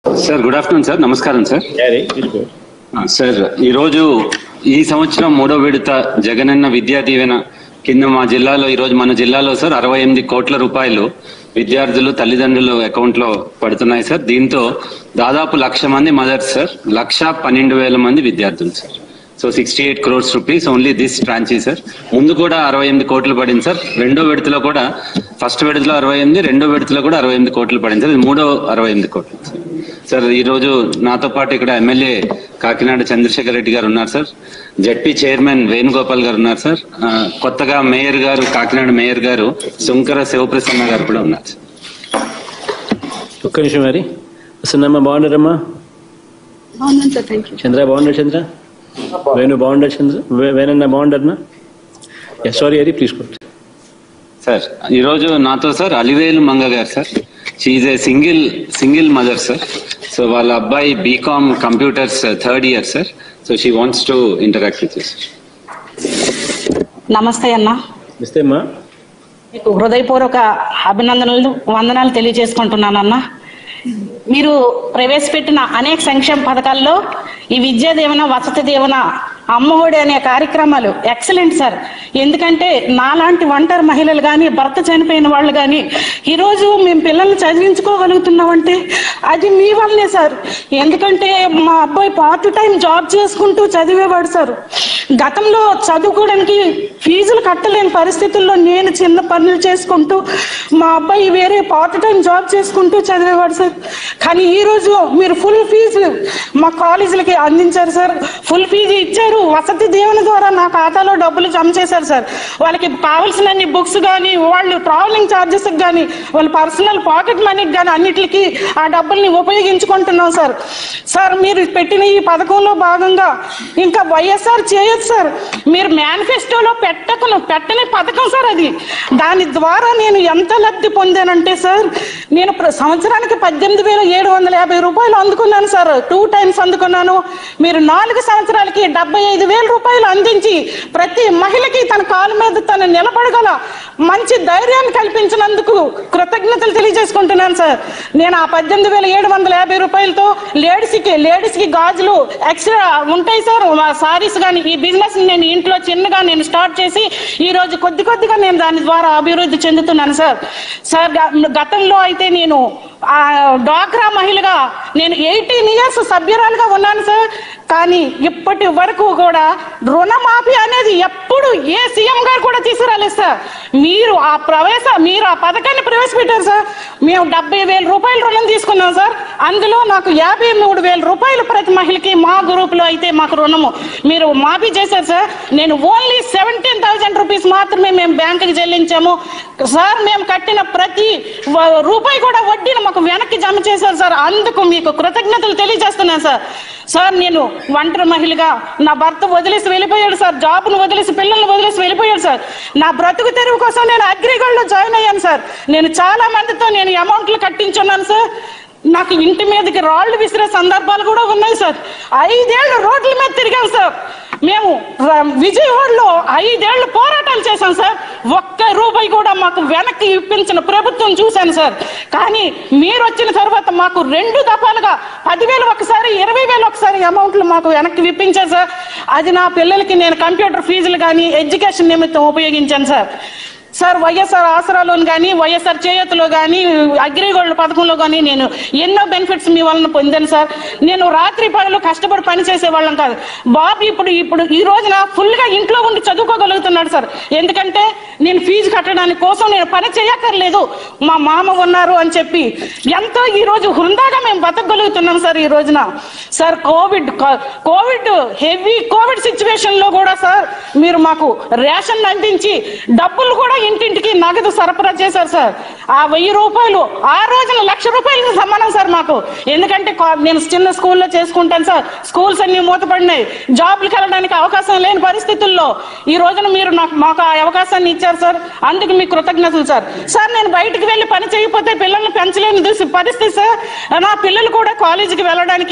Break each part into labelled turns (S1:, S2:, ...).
S1: sir good afternoon sir నమస్కారం sir
S2: యారీ తీసుకో
S1: ఆ, సార్ ఈరోజు ఈ సంవత్సరం మూడో విడత జగనన్న విద్యా దీవెన కింద మా జిల్లాలో ఈరోజు మన జిల్లాలో సార్ అరవై ఎనిమిది కోట్ల రూపాయలు విద్యార్థులు తల్లిదండ్రులు అకౌంట్ లో పడుతున్నాయి సార్ దీంతో దాదాపు లక్ష మంది మదర్స్ సార్ లక్ష పన్నెండు వేల మంది విద్యార్థులు sir so sixty eight crores rupees only this tranche sir ముందు కూడా అరవై ఎనిమిది కోట్లు పడింది సార్ రెండో విడతలో కూడా ఫస్ట్ విడతలో అరవై ఎనిమిది రెండో విడతలో కూడా అరవై ఎనిమిది కోట్లు పడింది సార్ ఇది మూడో అరవై ఎనిమిది కోట్లు సార్ సార్ ఈ రోజు నాతో పాటు ఇక్కడ ఎమ్మెల్యే కాకినాడ చంద్రశేఖర్ రెడ్డి గారు ఉన్నారు సార్ జడ్పీ చైర్మన్ వేణుగోపాల్ గారు ఉన్నారు సార్ ఆ, కొత్తగా మేయర్ గారు కాకినాడ మేయర్ గారు శంకర శివప్రసన్న గారు కూడా ఉన్నారు సార్
S2: ఒక్క నిమిషం మరి వస్తుందమ్మా బాగున్నారమ్మా
S3: అవునండి సార్ థ్యాంక్ యూ
S2: చంద్ర బాగున్నారు చంద్ర వేణు బాగుండరు చంద్ర వే- వేణన్న బాగుండరునా సారీ అది ప్లీజ్ కొట్టు
S1: సార్ ఈరోజు నాతో సార్ అలివేలు మంగ గారు sir she a single single mother sir so వాళ్ళ అబ్బాయి BCom computers third year sir so she wants to interact with sir
S4: నమస్తే అన్న
S2: ఇస్తే అమ్మా
S4: మీకు హృదయపూర్వక అభినందనలు వందనాలు తెలియజేసుకుంటున్నాను అన్న మీరు ప్రవేశపెట్టిన అనేక సంక్షేమ పథకాల్లో ఈ విద్యా దీవెన వసతి దీవెన అమ్మఒడి అనే కార్యక్రమాలు ఎక్సలెంట్ సార్ ఎందుకంటే నాలాంటి ఒంటరి మహిళలు కానీ భర్త చనిపోయిన వాళ్ళు కానీ ఈరోజు మేము పిల్లల్ని చదివించుకోగలుగుతున్నామంటే అది మీ వల్లే సార్ ఎందుకంటే మా అబ్బాయి పార్ట్ టైం జాబ్ చేసుకుంటూ చదివేవాడు సార్ గతంలో చదువుకోవడానికి ఫీజులు కట్టలేని పరిస్థితుల్లో నేను చిన్న పనులు చేసుకుంటూ మా అబ్బాయి వేరే పార్ట్ టైం జాబ్ చేసుకుంటూ చదివేవాడు సార్ కానీ ఈ రోజు మీరు ఫుల్ ఫీజు మా కాలేజీలకి అందించారు సార్ ఫుల్ ఫీజు ఇచ్చారు వసతి దేవుని ద్వారా నా ఖాతాలో డబ్బులు జమ చేశారు సార్ వాళ్ళకి కావాల్సిన బుక్స్ కానీ వాళ్ళు ట్రావెలింగ్ ఛార్జెస్ కానీ వాళ్ళ పర్సనల్ పాకెట్ మనీకి కానీ అన్నిటికి ఆ డబ్బుల్ని ఉపయోగించుకుంటున్నాం సార్ సార్ మీరు పెట్టిన ఈ పథకంలో భాగంగా ఇంకా వైఎస్ఆర్ చేయొచ్చు సార్ మీరు మేనిఫెస్టోలో పెట్టకను పెట్టని పథకం సార్ అది దాని ద్వారా నేను ఎంత లబ్ధి పొందానంటే సార్ నేను ప్ర- సంవత్సరానికి పద్దెనిమిది వేల ఏడు వందల యాభై రూపాయలు అందుకున్నాను సార్ టూ టైమ్స్ అందుకున్నాను మీరు నాలుగు సంవత్సరాలకి డెబ్బై ఐదు వేల రూపాయలు అందించి ప్రతి మహిళకి తన కాలు మీద తను నిలబడగల మంచి ధైర్యాన్ని కల్పించినందుకు కృతజ్ఞతలు తెలియజేసుకుంటున్నాను సార్ నేను ఆ పద్దెనిమిది వేల ఏడు వందల యాభై రూపాయలతో లేడీస్కి లేడీస్కి గాజులు ఎక్స్ట్రా ఉంటాయి సార్ సారీస్ కానీ ఈ బిజినెస్ నేను ఇంట్లో చిన్నగా నేను స్టార్ట్ చేసి ఈ రోజు కొద్ది కొద్దిగా నేను దాని ద్వారా అభివృద్ధి చెందుతున్నాను సార్ సార్ గ- గతంలో అయితే నేను ఆ డ్వాక్రా మహిళగా నేను ఎయిటీన్ ఇయర్స్ సభ్యురాలుగా ఉన్నాను సార్ కానీ ఇప్పటి వరకు కూడా రుణమాఫీ అనేది ఎప్పుడు ఏ సీఎం గారు కూడా తీసుకురాలేదు సార్ మీరు ఆ ప్రవేశ మీరు ఆ పథకాన్ని ప్రవేశపెట్టారు సార్ మేము డెబ్బై వేల రూపాయలు రుణం తీసుకున్నాం సార్ అందులో నాకు యాభై మూడు వేల రూపాయలు ప్రతి మహిళకి మా గ్రూపులో అయితే మాకు రుణము మీరు మాఫీ చేశారు సార్ నేను ఓన్లీ సెవెంటీన్ థౌసండ్ రూపీస్ మాత్రమే మేము బ్యాంకుకి చెల్లించాము సార్ మేము కట్టిన ప్రతి వ- రూపాయి కూడా వడ్డీని మాకు వెనక్కి జమ చేశారు సార్ అందుకు మీకు కృతజ్ఞతలు తెలియజేస్తున్నాను సార్ సార్ నేను ఒంటరి మహిళగా నా భర్త వదిలేసి వెళ్ళిపోయాడు సార్ జాబ్ను వదిలేసి పిల్లల్ని వదిలేసి వెళ్ళిపోయాడు సార్ నా బ్రతుకు తెరువు కోసం నేను అగ్రిగోల్డ్లో జాయిన్ అయ్యాను సార్ నేను చాలా మందితో నేను అమౌంట్లు కట్టించున్నాను సార్ నాకు ఇంటి మీదకి రాళ్ళు విసిరే సందర్భాలు కూడా ఉన్నాయి సార్ ఐదేళ్లు రోడ్ల మీద తిరిగాం సార్ మేము ర- విజయవాడలో ఐదేళ్లు పోరాటాలు చేశాం సార్ ఒక్క రూపాయి కూడా మాకు వెనక్కి ఇప్పించిన ప్రభుత్వం చూశాను సార్ కానీ మీరు వచ్చిన తర్వాత మాకు రెండు దఫాలుగా పదివేలు ఒకసారి ఇరవై వేలు ఒకసారి అమౌంట్లు మాకు వెనక్కి ఇప్పించారు సార్ అది నా పిల్లలకి నేను కంప్యూటర్ ఫీజులు కానీ ఎడ్యుకేషన్ నిమిత్తం ఉపయోగించాను సార్ సార్ వైఎస్ఆర్ ఆసరాలోని కానీ వైఎస్ఆర్ చేయూతలో కానీ అగ్రిగోల్డ్ పథకంలో కానీ నేను ఎన్నో బెనిఫిట్స్ మీ వలన పొందాను సార్ నేను రాత్రి పగలు కష్టపడి పని చేసే వాళ్ళం కాదు బాబు ఇప్పుడు ఇప్పుడు ఈ రోజున ఫుల్గా ఇంట్లో ఉండి చదువుకోగలుగుతున్నాడు సార్ ఎందుకంటే నేను ఫీజు కట్టడానికి కోసం నేను పని చేయక్కర్లేదు మా మామ ఉన్నారు అని చెప్పి ఎంతో ఈ రోజు హృందాగా మేము బతకగలుగుతున్నాం సార్ ఈ రోజున సార్ కోవిడ్ కో- కోవిడ్ హెవీ కోవిడ్ సిచ్యువేషన్ లో కూడా సార్ మీరు మాకు రేషన్ అందించి డబ్బులు కూడా ఇంటింటికి నగదు సరఫరా చేశారు సార్ ఆ వెయ్యి రూపాయలు ఆ రోజున లక్ష రూపాయలకి సమానం సార్ మాకు ఎందుకంటే కా- నేను చిన్న స్కూల్లో చేసుకుంటాను సార్ స్కూల్స్ అన్ని మూతపడినాయి జాబ్లకు వెళ్ళడానికి అవకాశం లేని పరిస్థితుల్లో ఈ రోజున మీరు నాకు మాకు ఆ అవకాశాన్ని ఇచ్చారు సార్ అందుకు మీకు కృతజ్ఞతలు సార్ సార్ నేను బయటికి వెళ్ళి పని చేయకపోతే పిల్లల్ని పెంచలేని దుస్- పరిస్థితి సార్ నా పిల్లలు కూడా కాలేజీకి వెళ్ళడానికి ఇబ్బంది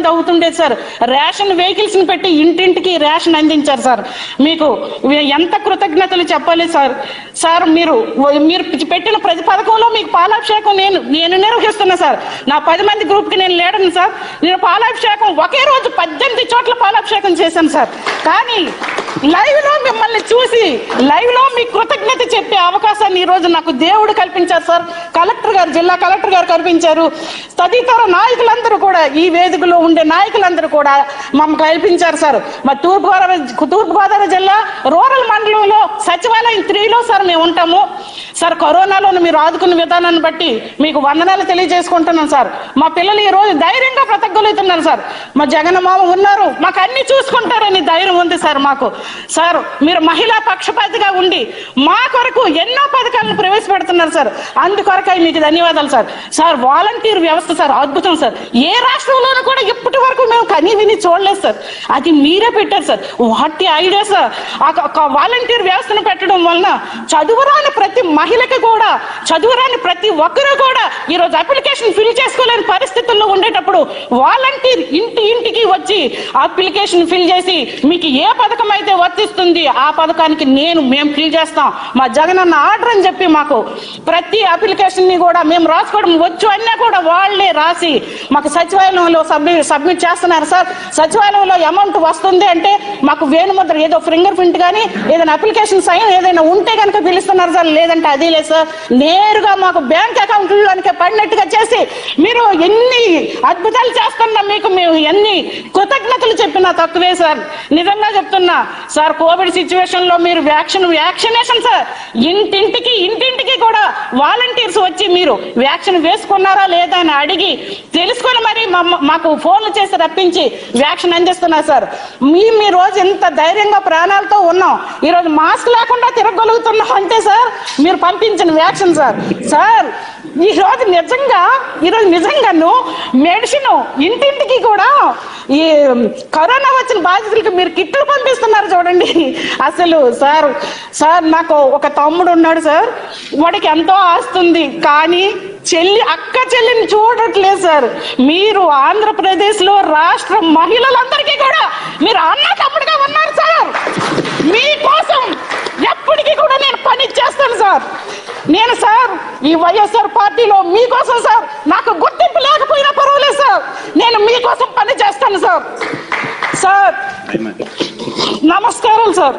S4: అవుతుండేది సార్ రేషన్ వెహికల్స్ ని పెట్టి ఇంటింటికి రేషన్ అందించారు సార్ మీకు ఎంత కృతజ్ఞతలు చెప్పాలి సార్ సార్ మీరు మీరు పెట్టిన ప్రతి పథకంలో మీకు పాలాభిషేకం నేను నేను నిర్వహిస్తున్నా సార్ నా పది మంది గ్రూప్ కి నేను లేడను సార్ నేను పాలాభిషేకం ఒకే రోజు పద్దెనిమిది చోట్ల పాలాభిషేకం చేశాను సార్ కానీ లైవ్ లో మిమ్మల్ని చూసి లైవ్ లో మీ కృతజ్ఞత చెప్పే అవకాశాన్ని ఈ రోజు నాకు దేవుడు కల్పించారు సార్ కలెక్టర్ గారు జిల్లా కలెక్టర్ గారు కల్పించారు తదితర నాయకులందరూ కూడా ఈ వేదికలో ఉండే నాయకులందరూ కూడా మమ్మల్ని కల్పించారు సార్ మా తూర్పు గోదావరి తూర్పు గోదావరి జిల్లా రూరల్ మండలంలో సచివాలయం త్రీలో సార్ మేము ఉంటాము సార్ కరోనాలో మీరు ఆదుకున్న విధానాన్ని బట్టి మీకు వందనాలు తెలియజేసుకుంటున్నాను సార్ మా పిల్లలు ఈ రోజు ధైర్యంగా బ్రతకగలుగుతున్నారు సార్ మా జగన్ మామ ఉన్నారు మాకు అన్ని చూసుకుంటారని ధైర్యం ఉంది సార్ మాకు సార్ మీరు మహిళా పక్షపాతిగా ఉండి మా కొరకు ఎన్నో పథకాలను ప్రవేశపెడుతున్నారు సార్ అందుకొరకై మీకు ధన్యవాదాలు సార్ సార్ వాలంటీర్ వ్యవస్థ సార్ అద్భుతం సార్ ఏ రాష్ట్రంలోనూ కూడా ఇప్పటి వరకు మేము కనీ విని చూడలేదు సార్ అది మీరే పెట్టారు సార్ వాటి ఐడియా సార్ ఆ వాలంటీర్ వ్యవస్థను పెట్టడం వలన చదువురాని ప్రతి మహిళకి కూడా చదువురాని ప్రతి ఒక్కరూ కూడా ఈరోజు అప్లికేషన్ ఫిల్ చేసుకోలేని పరిస్థితుల్లో ఉండేటప్పుడు వాలంటీర్ ఇంటి ఇంటికి వచ్చి అప్లికేషన్ ఫిల్ చేసి మీకు ఏ పథకం అయితే వర్తిస్తుంది ఆ పథకానికి నేను మేము ఫిల్ చేస్తాం మా జగన్ అన్న ఆర్డర్ అని చెప్పి మాకు ప్రతి అప్లికేషన్ ని కూడా మేము రాసుకోవడం వచ్చు అన్నా కూడా వాళ్ళే రాసి మాకు సచివాలయంలో సబ్మిట్ సబ్మిట్ చేస్తున్నారు సార్ సచివాలయంలో అమౌంట్ వస్తుంది అంటే మాకు వేణుముద్ర ఏదో ఫింగర్ ప్రింట్ కానీ ఏదైనా అప్లికేషన్ సైన్ ఏదైనా ఉంటే కనుక పిలుస్తున్నారు సార్ లేదంటే అది లేదు సార్ నేరుగా మాకు బ్యాంక్ అకౌంట్లోనికి పడినట్టుగా చేసి మీరు ఎన్ని అద్భుతాలు చేస్తున్నా మీకు మేము ఎన్ని కృతజ్ఞతలు చెప్పినా తక్కువే సార్ నిజంగా చెప్తున్నా సార్ కోవిడ్ సిచ్యువేషన్ లో మీరు వ్యాక్సిన్ వ్యాక్సినేషన్ సార్ ఇంటింటికి ఇంటింటికి కూడా వాలంటీర్స్ వచ్చి మీరు వ్యాక్సిన్ వేసుకున్నారా లేదా అని అడిగి తెలుసుకొని మరి మమ్మ- మాకు ఫోన్లు చేసి రప్పించి వ్యాక్సిన్ అందిస్తున్నారు సార్ మీ మీ రోజు ఎంత ధైర్యంగా ప్రాణాలతో ఉన్నాం ఈ రోజు మాస్క్ లేకుండా తిరగలుగుతున్నాం అంటే సార్ మీరు పంపించిన వ్యాక్సిన్ సార్ సార్ ఈ రోజు నిజంగా ఈ రోజు నిజంగాను మెడిసిన్ ఇంటింటికి కూడా ఈ కరోనా వచ్చిన బాధితులకి మీరు కిట్లు పంపిస్తున్నారు చూడండి అసలు సార్ సార్ నాకు ఒక తమ్ముడు ఉన్నాడు సార్ వాడికి ఎంతో ఆస్తుంది కానీ చెల్లి అక్క చెల్లిని చూడట్లేదు సార్ మీరు ఆంధ్రప్రదేశ్ లో రాష్ట్ర మహిళలందరికీ కూడా మీరు అన్న తమ్ముడుగా ఉన్నారు సార్ మీకోసం ఎప్పటికీ కూడా నేను పని చేస్తాను సార్ నేను సార్ ఈ వైఎస్ఆర్ పార్టీలో మీకోసం సార్ నాకు గుర్తింపు లేకపోయినా పర్వాలేదు సార్ నేను మీకోసం పని చేస్తాను సార్ సార్ నమస్కారం sir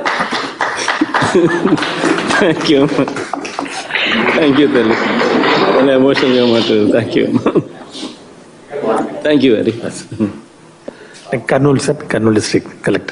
S2: thank you thank you తల్లి చాలా ఎమోషనల్గా మాట్లాడు thank you thank you very much
S5: Kurnool sir Kurnool district collector